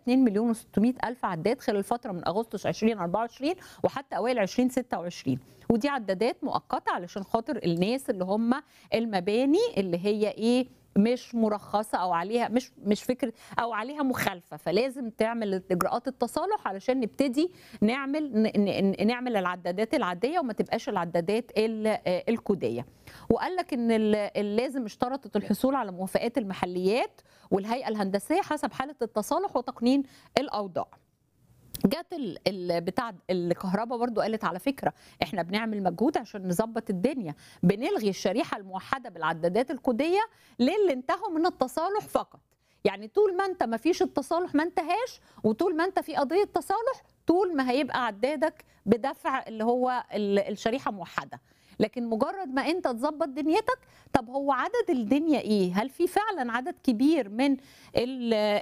2 مليون و600 الف عداد خلال الفتره من اغسطس 2024 وحتى اوائل 2026 ودي عدادات مؤقته علشان خاطر الناس اللي هم المباني اللي هي ايه مش مرخصه او عليها مش مش فكره او عليها مخالفه فلازم تعمل اجراءات التصالح علشان نبتدي نعمل ن- ن- نعمل العدادات العاديه وما تبقاش العدادات ال- الكوديه وقال لك ان ال- لازم اشترطت الحصول على موافقات المحليات والهيئه الهندسيه حسب حاله التصالح وتقنين الاوضاع جت ال- ال- بتاع الكهرباء برضو قالت على فكره احنا بنعمل مجهود عشان نظبط الدنيا بنلغي الشريحه الموحده بالعدادات الكوديه للي انتهوا من التصالح فقط يعني طول ما انت ما فيش التصالح ما انتهاش وطول ما انت في قضيه تصالح طول ما هيبقى عدادك بدفع اللي هو ال- الشريحه موحده لكن مجرد ما انت تظبط دنيتك طب هو عدد الدنيا ايه هل في فعلا عدد كبير من ال- آه،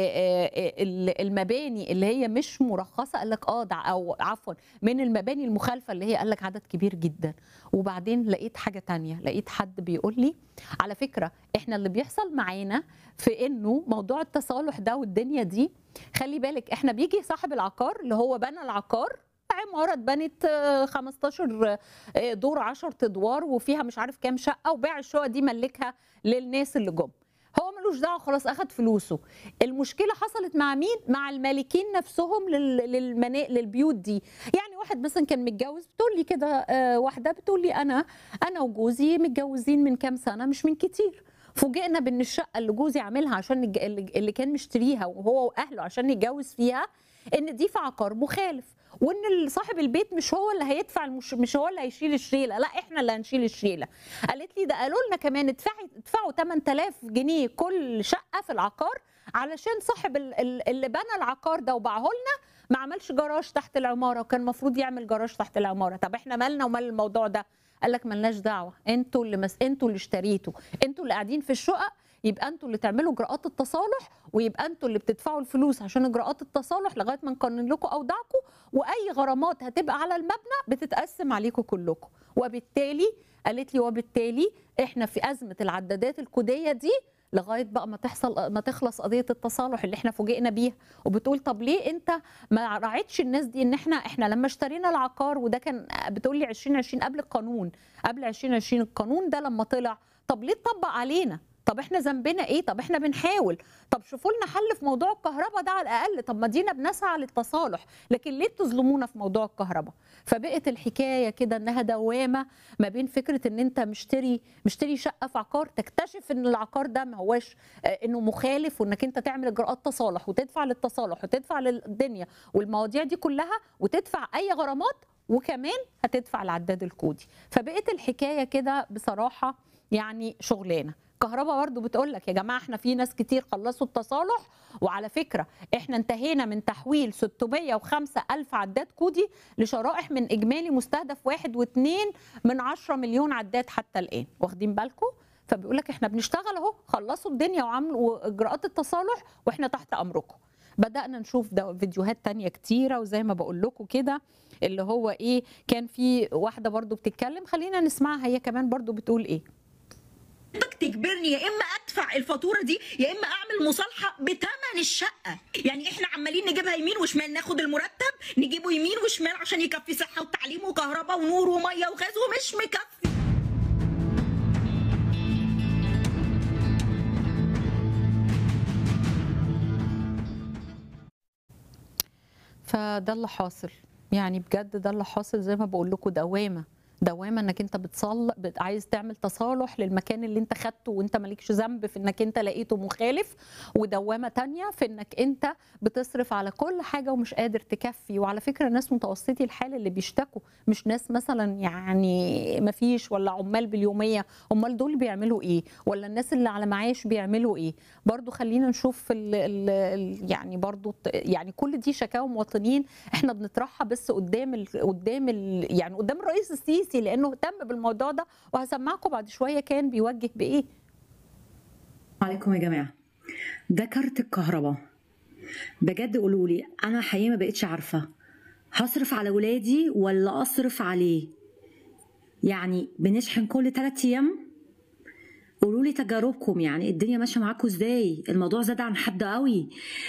آه، ال- المباني اللي هي مش مرخصه قال لك اه ده او عفوا من المباني المخالفه اللي هي قال لك عدد كبير جدا وبعدين لقيت حاجه تانية لقيت حد بيقول لي على فكره احنا اللي بيحصل معانا في انه موضوع التصالح ده والدنيا دي خلي بالك احنا بيجي صاحب العقار اللي هو بنى العقار عمارة اتبنت آه، 15 آه، دور 10 ادوار وفيها مش عارف كام شقة وباع الشقة دي ملكها للناس اللي جم هو ملوش دعوه خلاص اخد فلوسه المشكله حصلت مع مين مع المالكين نفسهم لل... للمنا... للبيوت دي يعني واحد مثلا كان متجوز بتقول لي كده آه، واحده بتقول لي انا انا وجوزي متجوزين من كام سنه مش من كتير فوجئنا بان الشقه اللي جوزي عاملها عشان الج- اللي اللي كان مشتريها وهو واهله عشان يتجوز فيها ان دي في عقار مخالف وان صاحب البيت مش هو اللي هيدفع المش... مش هو اللي هيشيل الشيله لا احنا اللي هنشيل الشيله قالت لي ده قالوا لنا كمان ادفعي ادفعوا 8000 جنيه كل شقه في العقار علشان صاحب ال- ال- اللي بنى العقار ده وباعه لنا ما عملش جراج تحت العماره وكان المفروض يعمل جراج تحت العماره طب احنا مالنا ومال الموضوع ده قال لك ملناش دعوه انتوا اللي مس... انتوا اللي اشتريتوا انتوا اللي قاعدين في الشقق يبقى انتوا اللي تعملوا اجراءات التصالح ويبقى انتوا اللي بتدفعوا الفلوس عشان اجراءات التصالح لغايه ما نقنن لكم اوضاعكم واي غرامات هتبقى على المبنى بتتقسم عليكم كلكم وبالتالي قالت لي وبالتالي احنا في ازمه العدادات الكوديه دي لغايه بقى ما تحصل ما تخلص قضيه التصالح اللي احنا فوجئنا بيها وبتقول طب ليه انت ما راعيتش الناس دي ان احنا احنا لما اشترينا العقار وده كان بتقول لي 2020 قبل القانون قبل 2020 القانون ده لما طلع طب ليه اتطبق علينا طب احنا ذنبنا ايه طب احنا بنحاول طب شوفوا لنا حل في موضوع الكهرباء ده على الاقل طب ما دينا بنسعى للتصالح لكن ليه بتظلمونا في موضوع الكهرباء فبقت الحكايه كده انها دوامه ما بين فكره ان انت مشتري مشتري شقه في عقار تكتشف ان العقار ده ما هواش آه، انه مخالف وانك انت تعمل اجراءات تصالح وتدفع للتصالح وتدفع للدنيا والمواضيع دي كلها وتدفع اي غرامات وكمان هتدفع العداد الكودي فبقت الحكايه كده بصراحه يعني شغلانه كهرباء برضه بتقول لك يا جماعه احنا في ناس كتير خلصوا التصالح وعلى فكره احنا انتهينا من تحويل 605 الف عداد كودي لشرائح من اجمالي مستهدف واحد واثنين من 10 مليون عداد حتى الان واخدين بالكم فبيقول لك احنا بنشتغل اهو خلصوا الدنيا وعملوا اجراءات التصالح واحنا تحت امركم بدأنا نشوف ده فيديوهات تانية كتيرة وزي ما بقول لكم كده اللي هو ايه كان في واحدة برضو بتتكلم خلينا نسمعها هي كمان برضو بتقول ايه حضرتك تجبرني يا اما ادفع الفاتوره دي يا اما اعمل مصالحه بثمن الشقه يعني احنا عمالين نجيبها يمين وشمال ناخد المرتب نجيبه يمين وشمال عشان يكفي صحه وتعليم وكهرباء ونور وميه وغاز ومش مكفي فده اللي حاصل يعني بجد ده اللي حاصل زي ما بقول لكم دوامه دوامه انك انت بتصل بت- عايز تعمل تصالح للمكان اللي انت خدته وانت مالكش ذنب في انك انت لقيته مخالف ودوامه تانية في انك انت بتصرف على كل حاجه ومش قادر تكفي وعلى فكره ناس متوسطي الحال اللي بيشتكوا مش ناس مثلا يعني ما فيش ولا عمال باليوميه امال دول بيعملوا ايه ولا الناس اللي على معاش بيعملوا ايه برضو خلينا نشوف ال ال ال يعني برضو ت- يعني كل دي شكاوى مواطنين احنا بنطرحها بس قدام ال قدام ال يعني قدام الرئيس السيسي لانه اهتم بالموضوع ده وهسمعكم بعد شويه كان بيوجه بايه عليكم يا جماعة ده كارت الكهرباء بجد قولوا لي أنا حقيقة ما بقتش عارفة هصرف على ولادي ولا أصرف عليه يعني بنشحن كل ثلاثة أيام قولوا لي تجاربكم يعني الدنيا ماشية معاكم ازاي الموضوع زاد عن حد قوي